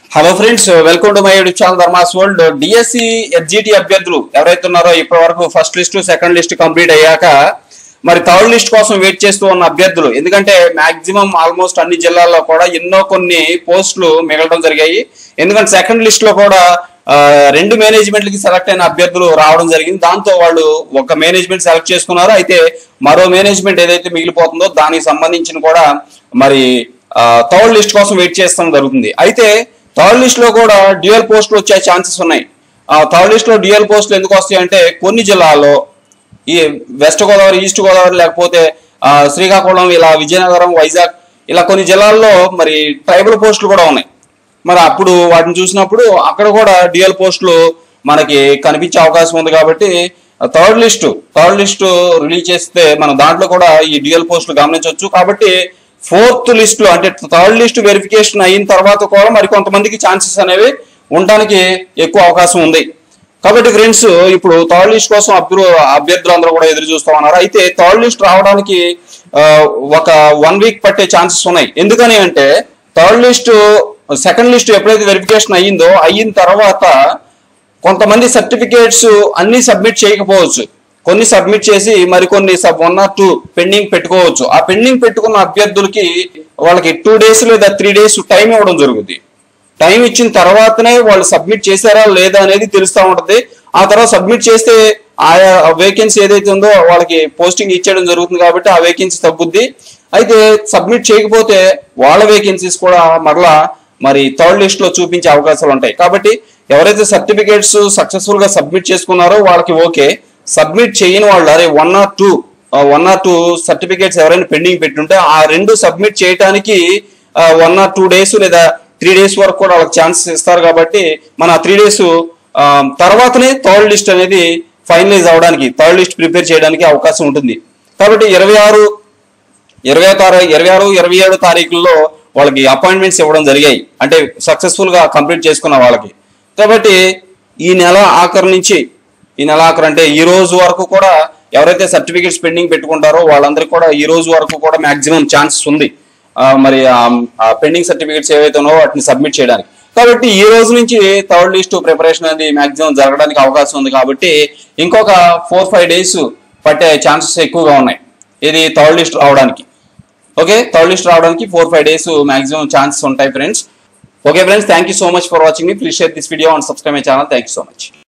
hello friends welcome to my YouTube channel Dharma's world DSC SGT అభ్యర్థులు ఎవరైతే ఉన్నారో ఇప్పటి వరకు first list second list complete అయ్యాక మరి థర్డ్ లిస్ట్ కోసం వెయిట్ చేస్తూ ఉన్న అభ్యర్థులు ఎందుకంటే మాక్సిమం ఆల్మోస్ట్ అన్ని జిల్లాల్లో కూడా ఎన్నో కొన్ని పోస్టులు మిగలడం జరిగాయి ఎందుకంటే సెకండ్ లిస్ట్ లో కూడా ఆ, రెండు మేనేజ్మెంట్లకి సెలెక్ట్ అయిన అభ్యర్థులు రావడం జరిగింది దాంతో వాళ్ళు ఒక మేనేజ్మెంట్ సెలెక్ట్ చేసుకున్నారు అయితే మరో మేనేజ్మెంట్ ఏదైతే మిగిలిపోతుందో దానికి సంబంధించిన కూడా మరి థర్డ్ లిస్ట్ కోసం వెయిట్ చేస్తాం జరుగుతుంది అయితే థర్డ్ లిస్ట్ లో కూడా డ్యూయల్ పోస్టులు వచ్చే ఛాన్సెస్ ఉన్నాయి థర్డ్ లిస్ట్ లో డ్యూయల్ పోస్టులు ఎందుకు వస్తాయి అంటే కొన్ని జిల్లాల్లో ఈ వెస్ట్ గోదావరి ఈస్ట్ గోదావరి లేకపోతే ఆ, శ్రీకాకుళం ఇలా విజయనగరం వైజాగ్ ఇలా కొన్ని జిల్లాల్లో మరి ట్రైబల్ పోస్టులు కూడా ఉన్నాయి మరి అప్పుడు వాటిని చూసినప్పుడు అక్కడ కూడా డ్యూయల్ పోస్టులు మనకి కనిపించే అవకాశం ఉంది కాబట్టి third list third list release చేస్తే మనం దాంట్లో కూడా ఈ డ్యూయల్ పోస్టులు గమనించవచ్చు కాబట్టి ఫోర్త్ లిస్ట్ లో అంటే థర్డ్ లిస్ట్ వెరిఫికేషన్ అయిన తర్వాత కూడా మరి కొంతమందికి ఛాన్సెస్ అనేవి ఉండడానికి ఎక్కువ అవకాశం ఉంది కాబట్టి ఫ్రెండ్స్ ఇప్పుడు థర్డ్ లిస్ట్ కోసం అభ్యర్థు అభ్యర్థులు అందరూ కూడా ఎదురు చూస్తా ఉన్నారు అయితే థర్డ్ లిస్ట్ రావడానికి ఆ, ఒక వన్ వీక్ పట్టే ఛాన్సెస్ ఉన్నాయి ఎందుకని అంటే థర్డ్ లిస్ట్ సెకండ్ లిస్ట్ ఎప్పుడైతే వెరిఫికేషన్ అయ్యిందో అయిన తర్వాత కొంతమంది సర్టిఫికేట్స్ అన్ని సబ్మిట్ చేయకపోవచ్చు కొన్ని సబ్మిట్ చేసి మరికొన్ని sub one or two pending పెట్టుకోవచ్చు ఆ పెండింగ్ పెట్టుకున్న అభ్యర్థులకి వాళ్ళకి టూ డేస్ లేదా త్రీ డేస్ టైం ఇవ్వడం జరుగుతుంది టైం ఇచ్చిన తర్వాతనే వాళ్ళు సబ్మిట్ చేశారా లేదా అనేది తెలుస్తూ ఉంటది ఆ తర్వాత సబ్మిట్ చేస్తే ఆయా వేకెన్సీ ఏదైతే ఉందో వాళ్ళకి పోస్టింగ్ ఇచ్చేయడం జరుగుతుంది కాబట్టి ఆ వేకెన్సీ తగ్గుద్ది అయితే సబ్మిట్ చేయకపోతే వాళ్ళ వేకెన్సీస్ కూడా మరలా మరి థర్డ్ లిస్ట్ లో చూపించే అవకాశాలు ఉంటాయి కాబట్టి ఎవరైతే సర్టిఫికేట్స్ సక్సెస్ఫుల్ గా సబ్మిట్ చేసుకున్నారో వాళ్ళకి ఓకే సబ్మిట్ చేయని వాళ్ళు అరే one or two one or two certificates ఎవరైనా పెండింగ్ పెట్టుంటే ఆ రెండు సబ్మిట్ చేయడానికి వన్ ఆర్ టూ డేస్ లేదా త్రీ డేస్ వరకు కూడా వాళ్ళకి ఛాన్సెస్ ఇస్తారు కాబట్టి మన త్రీ డేస్ తర్వాతనే థర్డ్ లిస్ట్ అనేది ఫైనలైజ్ అవడానికి థర్డ్ లిస్ట్ ప్రిపేర్ చేయడానికి అవకాశం ఉంటుంది కాబట్టి ఇరవై ఆరు ఇరవై తారీఖు ఇరవై ఆరు ఇరవై ఏడు తారీఖుల్లో వాళ్ళకి అపాయింట్మెంట్స్ ఇవ్వడం జరిగాయి అంటే సక్సెస్ఫుల్ గా కంప్లీట్ చేసుకున్న వాళ్ళకి కాబట్టి ఈ నెల ఆఖరి నుంచి ఈ నెల ఆఖరు అంటే ఈ రోజు వరకు కూడా ఎవరైతే సర్టిఫికేట్స్ పెండింగ్ పెట్టుకుంటారో వాళ్ళందరికీ కూడా ఈ రోజు వరకు కూడా మాక్సిమం ఛాన్సెస్ ఉంది ఆ, మరి ఆ పెండింగ్ సర్టిఫికేట్స్ ఏవైతే ఉన్నాయో వాటిని సబ్మిట్ చేయడానికి కాబట్టి ఈ రోజు నుంచి థర్డ్ లిస్ట్ ప్రిపరేషన్ అనేది మాక్సిమం జరగడానికి అవకాశం ఉంది కాబట్టి ఇంకొక ఫోర్ ఫైవ్ డేస్ పట్టే ఛాన్సెస్ ఎక్కువగా ఉన్నాయి ఇది థర్డ్ లిస్ట్ రావడానికి ఓకే థర్డ్ లిస్ట్ రావడానికి four five days maximum chances ఉంటాయి friends okay friends thank you so much for watching మీ please share this video and subscribe my channel thank you so much